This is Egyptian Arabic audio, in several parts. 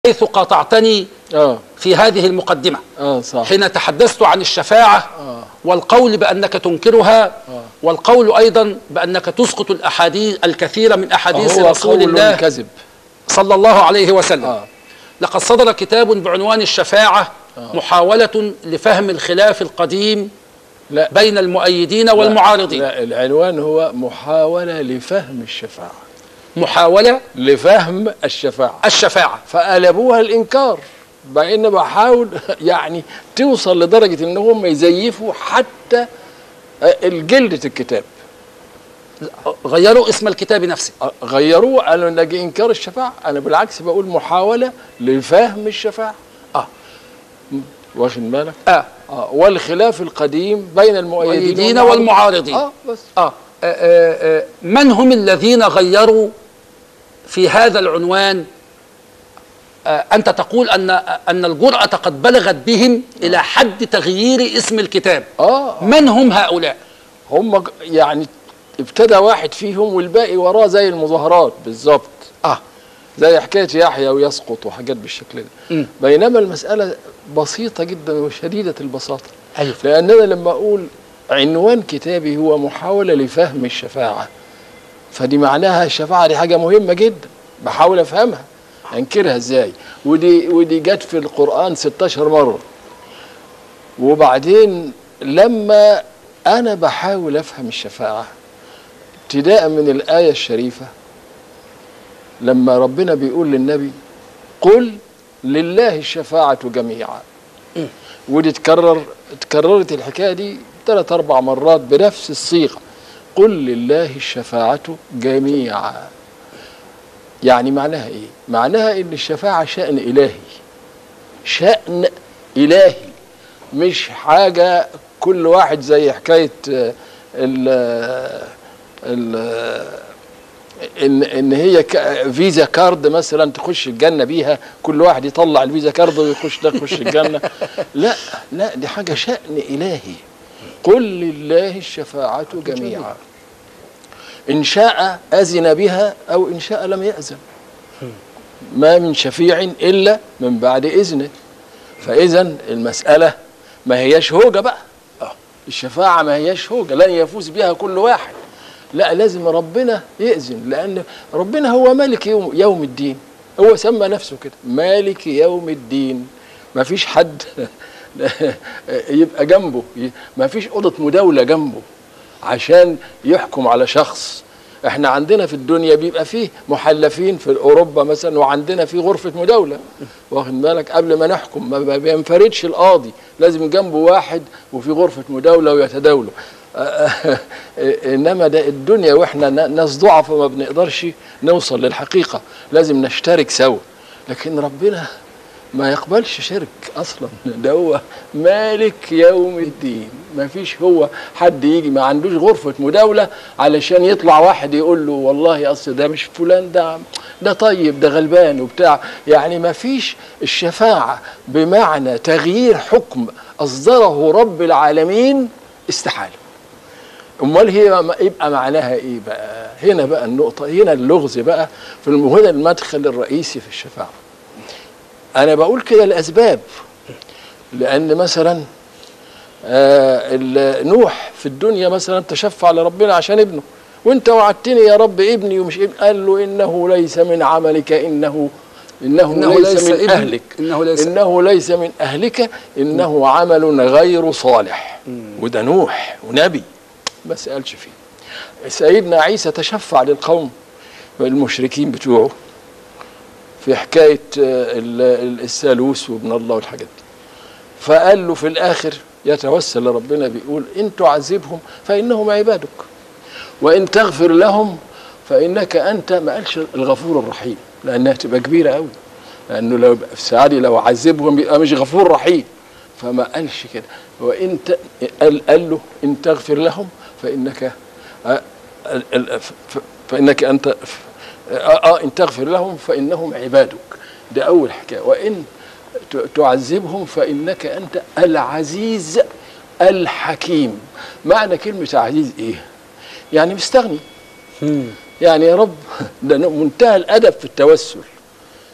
حيث قاطعتني اه في هذه المقدمة اه صح حين تحدثت عن الشفاعة والقول بأنك تنكرها والقول أيضا بأنك تسقط الأحاديث الكثير من أحاديث هو رسول قول الله كذب صلى الله عليه وسلم آه. لقد صدر كتاب بعنوان الشفاعة محاولة لفهم الخلاف القديم لا بين المؤيدين والمعارضين لا العنوان هو محاولة لفهم الشفاعة محاولة لفهم الشفاعة الشفاعة فقلبوها الإنكار مع إن بحاول يعني توصل لدرجة إن هم يزيفوا حتى الجلدة الكتاب غيروا اسم الكتاب نفسه غيروه قالوا إن ده إنكار الشفاعة أنا بالعكس بقول محاولة لفهم الشفاعة آه. واخد بالك آه. آه. والخلاف القديم بين المؤيدين المؤيدين والمعارضين اه بس آه. آه، آه، آه، من هم الذين غيروا في هذا العنوان آه، أنت تقول أن أن الجرأة قد بلغت بهم إلى حد تغيير اسم الكتاب اه من هم هؤلاء؟ هم ج- يعني ابتدى واحد فيهم والباقي وراه زي المظاهرات بالظبط آه زي حكايه يحيى ويسقط وحاجات بالشكل ده مم. بينما المساله بسيطه جدا وشديده البساطه أيوه لان انا لما اقول عنوان كتابي هو محاوله لفهم الشفاعه فدي معناها الشفاعه دي حاجه مهمه جدا بحاول افهمها انكرها ازاي ودي ودي جت في القران 16 مره وبعدين لما انا بحاول افهم الشفاعه ابتداء من الايه الشريفه لما ربنا بيقول للنبي قل لله الشفاعه جميعا ودي تكرر تكررت الحكايه دي ثلاث اربع مرات بنفس الصيغه قل لله الشفاعه جميعا يعني معناها ايه معناها ان الشفاعه شان الهي شان الهي مش حاجه كل واحد زي حكايه آه، ال ال ان ان هي ك- فيزا كارد مثلا تخش الجنه بيها كل واحد يطلع الفيزا كارد ويخش ده يخش الجنه لا لا دي حاجه شان الهي قل لله الشفاعه جميعا ان شاء اذن بها او ان شاء لم ياذن ما من شفيع الا من بعد اذنه فاذا المساله ما هياش هوجه بقى الشفاعه ما هياش هوجه لن يفوز بها كل واحد لا لازم ربنا يأذن لأن ربنا هو مالك يوم, يوم الدين هو سمى نفسه كده مالك يوم الدين ما فيش حد يبقى جنبه ما فيش أوضة مداولة جنبه عشان يحكم على شخص احنا عندنا في الدنيا بيبقى فيه محلفين في اوروبا مثلا وعندنا في غرفه مداوله واخد بالك قبل ما نحكم ما ما بينفردش القاضي لازم جنبه واحد وفي غرفه مداوله ويتداولوا انما ده الدنيا واحنا ن- ناس ضعف ما بنقدرش نوصل للحقيقه لازم نشترك سوا لكن ربنا ما يقبلش شرك اصلا ده هو مالك يوم الدين ما فيش هو حد يجي ما عندوش غرفه مداوله علشان يطلع واحد يقول له والله اصل ده مش فلان ده ده طيب ده غلبان وبتاع يعني ما فيش الشفاعه بمعنى تغيير حكم اصدره رب العالمين استحاله امال هي ما- يبقى معناها ايه بقى هنا بقى النقطه هنا اللغز بقى في الم- هنا المدخل الرئيسي في الشفاعه انا بقول كده لاسباب لان مثلا آه ال- نوح في الدنيا مثلا تشفع لربنا عشان ابنه وانت وعدتني يا رب ابني ومش ابن قال له انه ليس من عملك انه انه, إنه ليس, ليس من ابن- اهلك إنه ليس- انه ليس من اهلك انه عمل غير صالح وده نوح ونبي ما سالش فيه سيدنا عيسى تشفع للقوم المشركين بتوعه في حكايه آه، ال- ال- الثالوث وابن الله والحاجات دي فقال له في الاخر يتوسل لربنا بيقول ان تعذبهم فانهم عبادك وان تغفر لهم فانك انت ما قالش الغفور الرحيم لانها تبقى كبيره قوي لانه لو يبقى في سعادي لو عذبهم يبقى مش غفور رحيم فما قالش كده وان ت... قال, قال له ان تغفر لهم فانك آه، ال- ال- ف- ف- فانك انت ف- اه آه، ان تغفر لهم فانهم عبادك ده اول حكايه وان ت- تعذبهم فانك انت العزيز الحكيم معنى كلمه عزيز ايه يعني مستغني يعني يا رب ده منتهى الادب في التوسل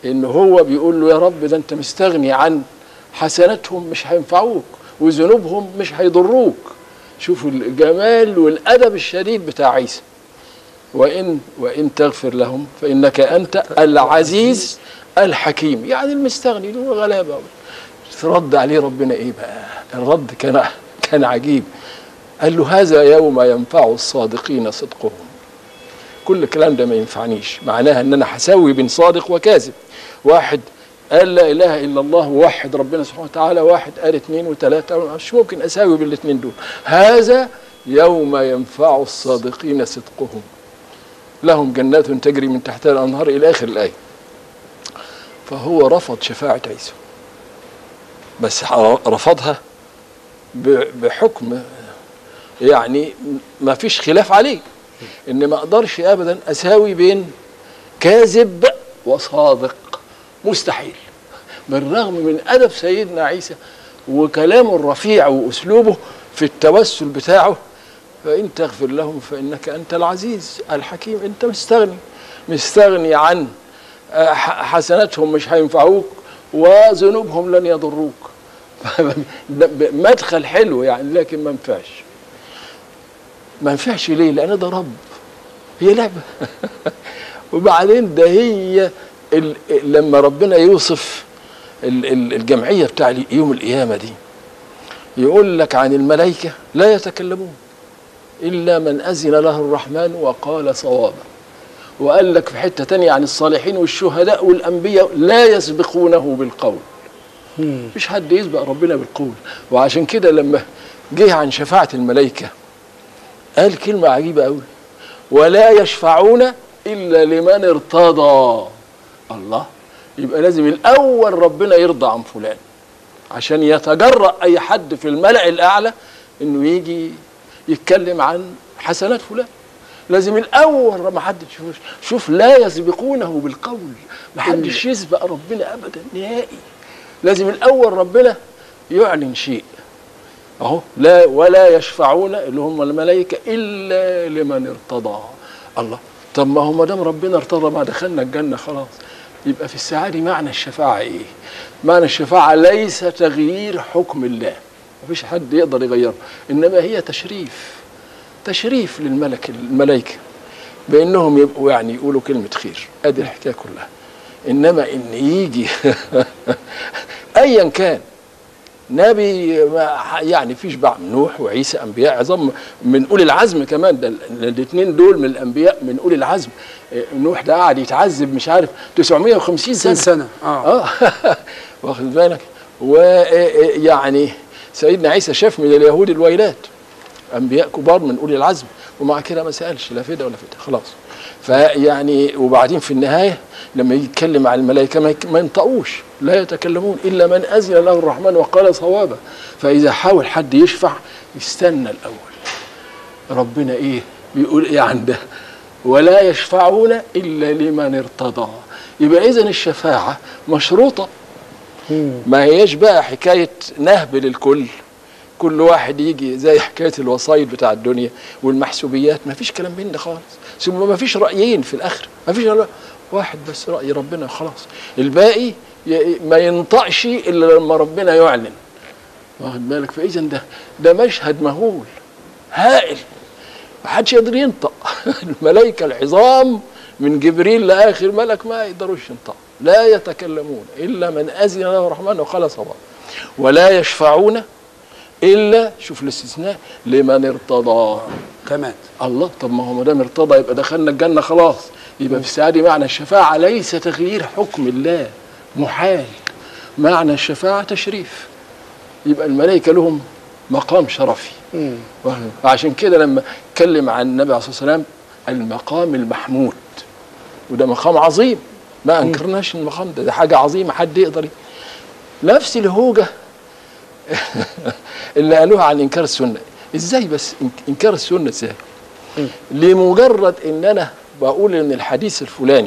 ان هو بيقول له يا رب ده انت مستغني عن حسناتهم مش هينفعوك وذنوبهم مش هيضروك شوفوا الجمال والادب الشديد بتاع عيسى وان وان تغفر لهم فانك انت العزيز الحكيم يعني المستغني له غلابه رد عليه ربنا ايه بقى الرد كان كان عجيب قال له هذا يوم ينفع الصادقين صدقهم كل الكلام ده ما ينفعنيش معناها ان انا هساوي بين صادق وكاذب واحد قال لا اله الا الله ووحد ربنا سبحانه وتعالى واحد قال اثنين وثلاثه مش ممكن اساوي بين الاثنين دول هذا يوم ينفع الصادقين صدقهم لهم جنات تجري من تحتها الانهار الى اخر الايه فهو رفض شفاعه عيسى بس رفضها بحكم يعني ما فيش خلاف عليه ان ما اقدرش ابدا اساوي بين كاذب وصادق مستحيل بالرغم من ادب سيدنا عيسى وكلامه الرفيع واسلوبه في التوسل بتاعه فان تغفر لهم فانك انت العزيز الحكيم انت مستغني مستغني عن حسناتهم مش هينفعوك وذنوبهم لن يضروك مدخل حلو يعني لكن ما ينفعش ما ينفعش ليه لان ده رب هي لعبه وبعدين ده هي ال لما ربنا يوصف ال ال الجمعيه بتاع يوم القيامه دي يقول لك عن الملائكه لا يتكلمون الا من اذن له الرحمن وقال صوابا وقال لك في حته تانية عن الصالحين والشهداء والانبياء لا يسبقونه بالقول مفيش حد يسبق ربنا بالقول وعشان كده لما جه عن شفاعه الملائكه قال كلمة عجيبة أوي ولا يشفعون إلا لمن ارتضى الله يبقى لازم الأول ربنا يرضى عن فلان عشان يتجرأ أي حد في الملأ الأعلى إنه يجي يتكلم عن حسنات فلان لازم الأول ما حد شوف شوف لا يسبقونه بالقول ما حدش يسبق ربنا أبدا نهائي لازم الأول ربنا يعلن شيء اهو لا ولا يشفعون اللي هم الملائكه الا لمن ارتضى الله طب ما هو ما دام ربنا ارتضى ما دخلنا الجنه خلاص يبقى في الساعه دي معنى الشفاعه ايه؟ معنى الشفاعه ليس تغيير حكم الله مفيش حد يقدر يغيره انما هي تشريف تشريف للملك الملائكه بانهم يبقوا يعني يقولوا كلمه خير ادي الحكايه كلها انما ان يجي ايا كان نبي يعني فيش بعد نوح وعيسى انبياء عظام من اولي العزم كمان ده الاثنين دول من الانبياء من اولي العزم نوح ده قعد يتعذب مش عارف 950 سنه سنه اه, آه. واخد بالك ويعني سيدنا عيسى شاف من اليهود الويلات انبياء كبار من اولي العزم ومع كده ما سالش لا فدا ولا فدا خلاص فيعني وبعدين في النهايه لما يجي يتكلم عن الملائكه ما ينطقوش لا يتكلمون الا من اذن له الرحمن وقال صوابا فاذا حاول حد يشفع يستنى الاول ربنا ايه بيقول ايه عنده ولا يشفعون الا لمن ارتضى يبقى اذا الشفاعه مشروطه ما هيش بقى حكايه نهب للكل كل واحد يجي زي حكايه الوسائط بتاع الدنيا والمحسوبيات ما فيش كلام من ده خالص ثم ما فيش رايين في الاخر ما فيش واحد بس راي ربنا خلاص الباقي ما ينطقش الا لما ربنا يعلن واخد بالك فاذا ده ده مشهد مهول هائل ما حدش يقدر ينطق الملائكه العظام من جبريل لاخر ملك ما يقدروش ينطقوا لا يتكلمون الا من اذن له الرحمن وقال صواب ولا يشفعون الا شوف الاستثناء لمن ارتضى كمان الله طب ما هو ما دام ارتضى يبقى دخلنا الجنه خلاص يبقى في الساعه دي معنى الشفاعه ليس تغيير حكم الله محال معنى الشفاعه تشريف يبقى الملائكه لهم مقام شرفي عشان كده لما اتكلم عن النبي عليه الصلاه والسلام المقام المحمود وده مقام عظيم ما انكرناش المقام ده ده حاجه عظيمه حد يقدر نفس الهوجه اللي قالوها عن انكار السنه ازاي بس انكار السنه ازاي لمجرد ان انا بقول ان الحديث الفلاني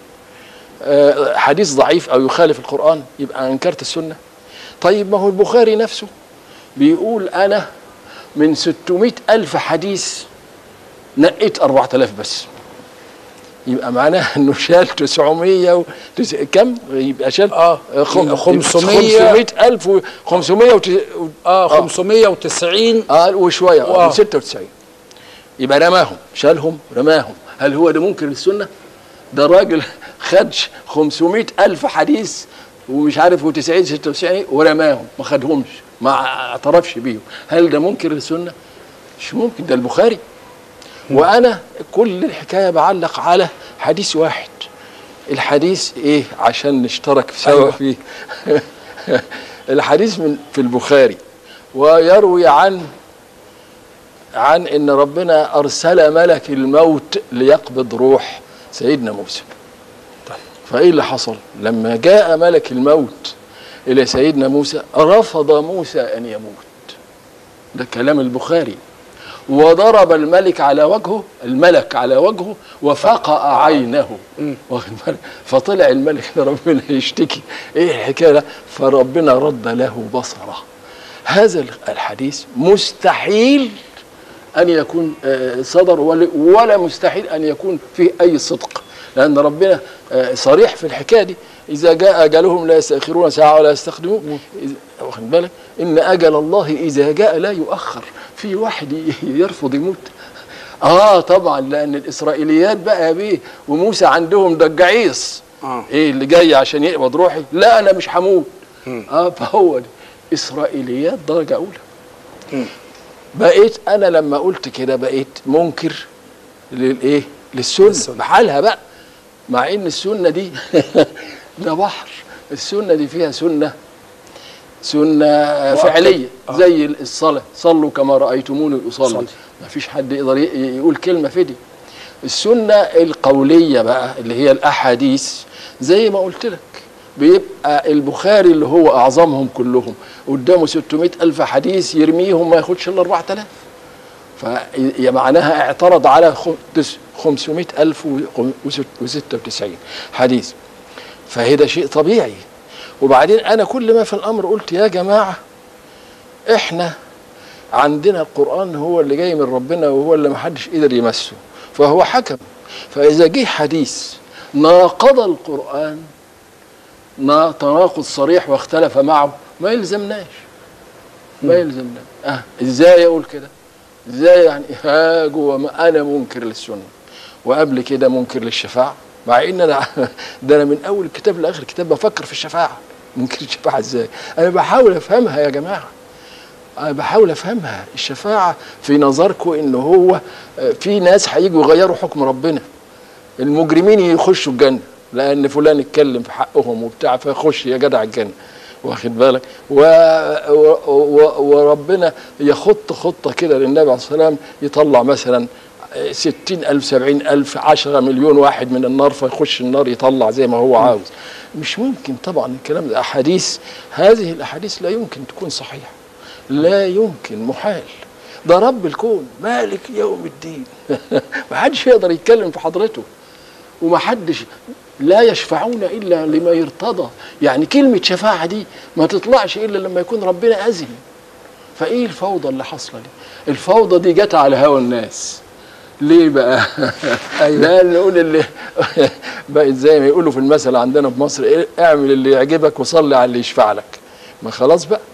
حديث ضعيف او يخالف القران يبقى انكرت السنه طيب ما هو البخاري نفسه بيقول انا من 600 الف حديث نقيت 4000 بس يبقى معناها انه شال 900 و... تس... كم يبقى شال آه. خم... 500 500000 و 500 وت... اه 590 اه وشويه آه. آه. 96 يبقى رماهم شالهم رماهم هل هو ده منكر للسنه؟ ده راجل خد 500 ألف حديث ومش عارف و90 96 ورماهم ما خدهمش ما اعترفش بيهم هل ده منكر للسنه؟ مش ممكن ده البخاري وانا كل الحكايه بعلق على حديث واحد الحديث ايه عشان نشترك سوا أيوة. فيه الحديث من في البخاري ويروي عن عن ان ربنا ارسل ملك الموت ليقبض روح سيدنا موسى فايه اللي حصل لما جاء ملك الموت الى سيدنا موسى رفض موسى ان يموت ده كلام البخاري وضرب الملك على وجهه الملك على وجهه وفقأ عينه واخد بالك فطلع الملك ربنا يشتكي ايه الحكايه ده فربنا رد له بصره هذا الحديث مستحيل ان يكون آه، صدر ولا- ولا مستحيل ان يكون فيه اي صدق لان ربنا آه، صريح في الحكايه دي اذا جاء اجلهم لا يستاخرون ساعه ولا يستقدمون إذا- واخد بالك ان اجل الله اذا جاء لا يؤخر في واحد ي- يرفض يموت اه طبعا لان الاسرائيليات بقى يا بيه وموسى عندهم دجعيص آه. ايه اللي جاي عشان يقبض روحي لا انا مش هموت اه فهو دي. اسرائيليات درجه اولى بقيت انا لما قلت كده بقيت منكر للايه للسنه للسنة. بحالها بقى مع ان السنه دي ده بحر السنه دي فيها سنه سنه فعليه آه. زي الصلاه صلوا كما رايتموني اصلي صلي. ما فيش حد يقدر ي- يقول كلمه في دي السنه القوليه بقى اللي هي الاحاديث زي ما قلت لك بيبقى البخاري اللي هو اعظمهم كلهم قدامه 600 الف حديث يرميهم ما ياخدش الا 4000 فهي معناها اعترض على خم- تس- 500 ألف وستة وتسعين حديث فهي ده شيء طبيعي وبعدين أنا كل ما في الأمر قلت يا جماعة إحنا عندنا القرآن هو اللي جاي من ربنا وهو اللي محدش قدر يمسه فهو حكم فإذا جه حديث ناقض القرآن نا- تناقض صريح واختلف معه ما يلزمناش ما يلزمنا اه ازاي اقول كده ازاي يعني ها جوه ما انا منكر للسنه وقبل كده منكر للشفاعه مع ان انا ده انا من اول الكتاب لاخر الكتاب بفكر في الشفاعه منكر الشفاعه ازاي انا بحاول افهمها يا جماعه انا بحاول افهمها الشفاعه في نظركم ان هو آه، في ناس هيجوا يغيروا حكم ربنا المجرمين يخشوا الجنه لان فلان اتكلم في حقهم وبتاع فيخش يا جدع الجنه واخد بالك و... و... و... وربنا يخط خطه كده للنبي عليه الصلاه والسلام يطلع مثلا ستين ألف سبعين ألف عشرة مليون واحد من النار فيخش النار يطلع زي ما هو عاوز مش ممكن طبعا الكلام ده أحاديث هذه الأحاديث لا يمكن تكون صحيحة لا يمكن محال ده رب الكون مالك يوم الدين ما حدش يقدر يتكلم في حضرته وما حدش لا يشفعون الا لما يرتضى يعني كلمه شفاعه دي ما تطلعش الا لما يكون ربنا اذن فايه الفوضى اللي حاصله دي الفوضى دي جت على هوى الناس ليه بقى أيوة. لا نقول اللي بقت زي ما يقولوا في المثل عندنا في مصر إيه اعمل اللي يعجبك وصلي على اللي يشفع لك ما خلاص بقى